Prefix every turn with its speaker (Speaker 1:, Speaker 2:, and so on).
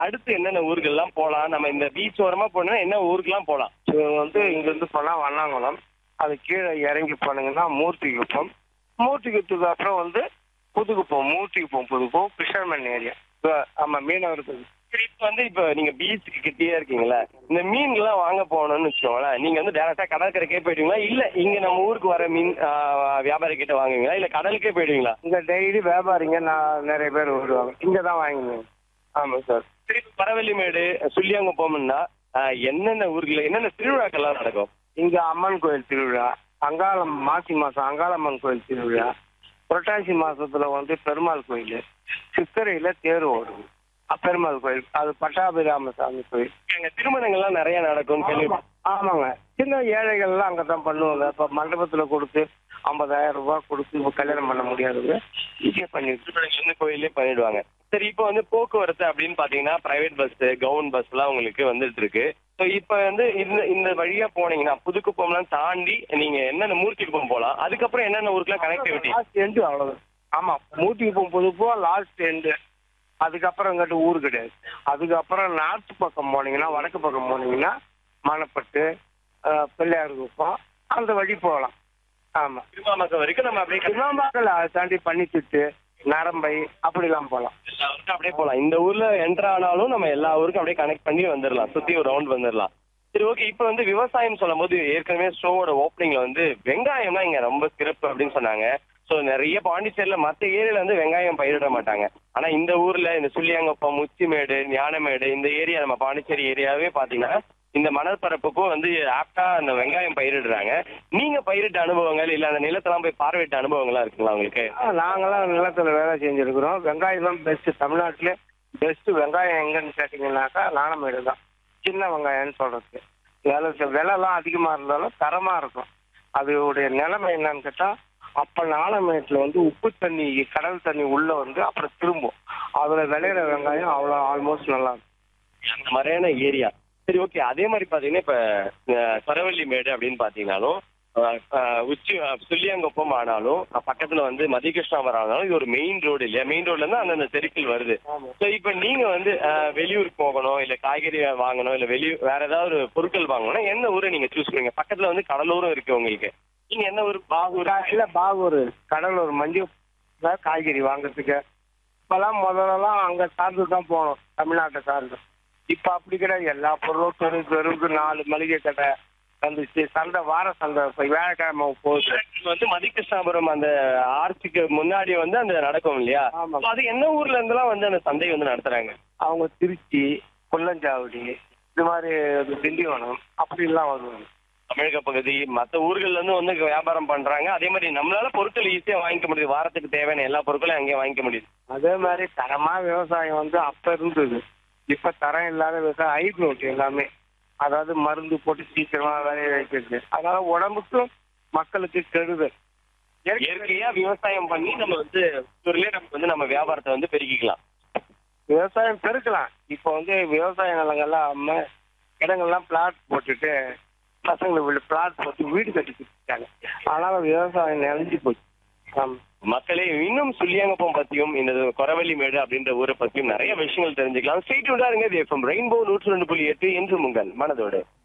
Speaker 1: அடுத்து என்னென்ன ஊர்கள்லாம் போலாம் நம்ம இந்த பீச் ஓரமா போனா என்ன ஊருக்குலாம் போலாம்
Speaker 2: இவங்க வந்து இங்கிருந்து போனா வண்ணாங்குளம் அது கீழே இறங்கி போனீங்கன்னா மூர்த்திக்குப்பம் மூர்த்திக்குப்பத்துக்கு அப்புறம் வந்து புதுக்குப்பம் மூர்த்திக்குப்பம் புதுக்குப்பம் ஃபிஷர்மேன் ஏரியா ஆமா மீனவருக்கு
Speaker 1: சரி இப்போ வந்து இப்போ நீங்க பீச்சுக்கு கிட்டேயே இருக்கீங்களா இந்த மீன் எல்லாம் வாங்க போகணும்னு வச்சுக்கோங்களேன் நீங்க வந்து டேரக்டா கடற்கரைக்கே போயிடுவீங்களா இல்ல இங்க நம்ம ஊருக்கு வர மீன் ஆ, வியாபாரி கிட்ட வாங்குவீங்களா இல்ல கடலுக்கே போயிடுவீங்களா
Speaker 2: இங்க டெய்லி வியாபாரிங்க நான் நிறைய பேர் வருவாங்க இங்க தான் வாங்கினேன் ஆமா சார்
Speaker 1: சரி இப்ப பரவல்லிமேடு சுள்ளியாங்குப்பம்னா ஆ, என்னென்ன ஊர்ல என்னென்ன திருவிழாக்கள்லாம் நடக்கும்
Speaker 2: இங்க அம்மன் கோயில் திருவிழா அங்காளம் மாசி மாசம் அங்காளம்மன் கோயில் திருவிழா புரட்டாசி மாசத்துல வந்து பெருமாள் கோயில் சித்திரையில தேர் ஓடும் அப்பெருமாள் கோயில் அது பட்டாபிராம சாமி கோயில்
Speaker 1: அங்க திருமணங்கள்லாம் நிறைய நடக்கும் கேள்வி
Speaker 2: ஆமாங்க சின்ன ஏழைகள்லாம் அங்கதான் பண்ணுவாங்க இப்ப மண்டபத்துல கொடுத்து ஐம்பதாயிரம் ரூபாய் கொடுத்து இப்ப கல்யாணம் பண்ண முடியாதுங்க இங்கே பண்ணிட்டு
Speaker 1: திருமணங்கள் வந்து கோயிலே பண்ணிடுவாங்க சரி இப்போ வந்து போக்குவரத்து அப்படின்னு பாத்தீங்கன்னா பிரைவேட் பஸ் கவர்மெண்ட் பஸ் எல்லாம் உங்களுக்கு வந்துட்டு இருக்கு ஸோ இப்போ வந்து இந்த இந்த வழியா போனீங்கன்னா புதுக்குப்பம்லாம் தாண்டி நீங்க என்னென்ன மூர்த்திக்குப்பம் போகலாம் அதுக்கப்புறம் என்னென்ன ஊருக்குலாம் கனெக்டிவிட்டி
Speaker 2: லாஸ்ட் எண்டு அவ்வளவுதான் ஆமா மூட்டிக்கு போகும் புதுப்போ லாஸ்ட் எண்டு அதுக்கப்புறம் இங்கிட்ட ஊர் கிடையாது அதுக்கப்புறம் நார்த் பக்கம் போனீங்கன்னா வடக்கு பக்கம் போனீங்கன்னா மணப்பட்டு அஹ், பிள்ளையார் குப்பம் அந்த வழி போகலாம் ஆமா
Speaker 1: திருமாமக்கம் வரைக்கும் நம்ம அப்படியே கனெக்ட்
Speaker 2: சிவம்பாக்கல் அதை தாண்டி பண்ணிச்சுட்டு நரம்பை அப்படிலாம் போகலாம்
Speaker 1: எல்லா ஊருக்கும் அப்படியே போகலாம் இந்த ஊர்ல என்டர் ஆனாலும் நம்ம எல்லா ஊருக்கும் அப்படியே கனெக்ட் பண்ணி வந்துடலாம் சுத்தி ஒரு ரவுண்ட் வந்துடலாம் சரி ஓகே இப்போ வந்து விவசாயம் சொல்லும் போது ஏற்கனவே ஷோவோட ஓப்பனிங்ல வந்து வெங்காயம்னா இங்க ரொம்ப சிறப்பு அப்படின்னு சொன்னாங்க ஸோ நிறைய பாண்டிச்சேரியில மற்ற ஏரியால வந்து வெங்காயம் பயிரிட மாட்டாங்க ஆனா இந்த ஊர்ல இந்த சுள்ளியாங்கப்பம் முச்சிமேடு ஞானமேடு இந்த ஏரியா நம்ம பாண்டிச்சேரி ஏரியாவே பாத்தீங்கன்னா இந்த மணற்பரப்புக்கும் வந்து ஆப்டா அந்த வெங்காயம் பயிரிடுறாங்க நீங்க பயிரிட்ட அனுபவங்கள் இல்ல அந்த நிலத்தெல்லாம் போய் பார்வையிட்ட அனுபவங்கள்லாம் இருக்குங்களா உங்களுக்கு
Speaker 2: ஆ, நாங்களாம் நிலத்துல வேலை செஞ்சிருக்கிறோம் வெங்காயம் தான் பெஸ்ட் தமிழ்நாட்டிலே பெஸ்ட் வெங்காயம் எங்கன்னு கேட்டீங்கன்னாக்கா நாணமேடு தான் சின்ன வெங்காயம்னு சொல்றது விலை விலைலாம் அதிகமா இருந்தாலும் தரமா இருக்கும் அதோடைய நிலைமை என்னன்னு கேட்டா அப்ப நாணமேட்டுல வந்து உப்பு தண்ணி கடல் தண்ணி உள்ள வந்து அப்புறம் திரும்பும் அதுல விளையிற வெங்காயம் அவ்வளோ ஆல்மோஸ்ட் நல்லா இருக்கும்
Speaker 1: அந்த மாதிரியான ஏரியா சரி ஓகே அதே மாதிரி பாத்தீங்கன்னா இப்ப அஹ், சரவள்ளி மேடு அப்படின்னு பாத்தீங்கன்னாலும் அஹ், அஹ், உச்சி அஹ், சுள்ளியாங்குப்பம் ஆனாலும் அஹ், பக்கத்துல வந்து மதிகிருஷ்ணாவரம் ஆனாலும் இது ஒரு மெயின் ரோடு இல்லையா மெயின் ரோட்ல இருந்து அந்தந்த தெருக்கள் வருது ஸோ இப்போ நீங்க வந்து அஹ், வெளியூர் போகணும் இல்ல காய்கறி வாங்கணும் இல்ல வெளியூர் வேற ஏதாவது ஒரு பொருட்கள் வாங்கணும்னா என்ன ஊரை நீங்க சூஸ் பண்ணுங்க பக்கத்துல வந்து கடலூரும் இருக்கு உங்களுக்கு நீங்க என்ன ஊர் பாகூர்
Speaker 2: இல்ல பாகூர் கடலூர் மஞ்சள் காய்கறி வாங்குறதுக்கு இப்பெல்லாம் முதல்லலாம் அங்க சார்ந்து தான் போகணும் தமிழ்நாட்டை சார்ந்து இப்ப அப்படி கிடையாது எல்லா பொருளும் தெரு தெருவுக்கு நாலு மளிகை கடை வந்துச்சு சந்தை வார சந்தை இப்ப வியாழக்கிழமை போகுது
Speaker 1: இது வந்து மதிகிருஷ்ணாபுரம் அந்த ஆர்ச்சுக்கு முன்னாடி வந்து அந்த நடக்கும் இல்லையா
Speaker 2: ஆமா.
Speaker 1: So அது என்ன ஊர்ல இருந்தெல்லாம் வந்து அந்த சந்தை வந்து நடத்துறாங்க
Speaker 2: அவங்க திருச்சி கொல்லஞ்சாவடி இது மாதிரி திண்டிவனம் அப்படிலாம் வருவாங்க
Speaker 1: தமிழக பகுதி மற்ற ஊர்கள்ல இருந்து வந்து இங்க வியாபாரம் பண்றாங்க அதே மாதிரி நம்மளால பொருட்கள் ஈஸியா வாங்கிக்க முடியுது வாரத்துக்கு தேவையான எல்லா பொருட்களையும் அங்கேயே வாங்கிக்க முடியுது
Speaker 2: அதே மாதிரி தரமா விவசாயம் வந்து அப்ப இருந்தது இப்ப தரம் இல்லாத விவசாயம் ஹைப்ரோட் எல்லாமே அதாவது மருந்து போட்டு சீக்கிரமா விளைய வைக்கிறது அதனால உடம்புக்கும் மக்களுக்கு கெடுதல்
Speaker 1: இயற்கையா விவசாயம் பண்ணி நம்ம வந்து ஊர்லயே நம்ம வந்து நம்ம வியாபாரத்தை வந்து பெருக்கிக்கலாம்
Speaker 2: விவசாயம் பெருக்கலாம் இப்போ வந்து விவசாய நிலங்கள்லாம் அம்ம இடங்கள்லாம் பிளாட் போட்டுட்டு பசங்களுக்கு பிளாட் போட்டு வீடு கட்டி கொடுத்துட்டாங்க அதனால விவசாயம் நிலைஞ்சு போச்சு ஆமா
Speaker 1: மக்களே இன்னும் சுள்ளியாங்கப்பம் பத்தியும் இந்த கொரவள்ளி மேடு அப்படின்ற ஊரை பத்தியும் நிறைய விஷயங்கள் தெரிஞ்சுக்கலாம் ஸ்ட்ரீட் இருங்க இது எஃப்எம் ரெயின்போ நூற்று ரெண்டு புள்ளி எட்டு என்று உங்கள் மனதோடு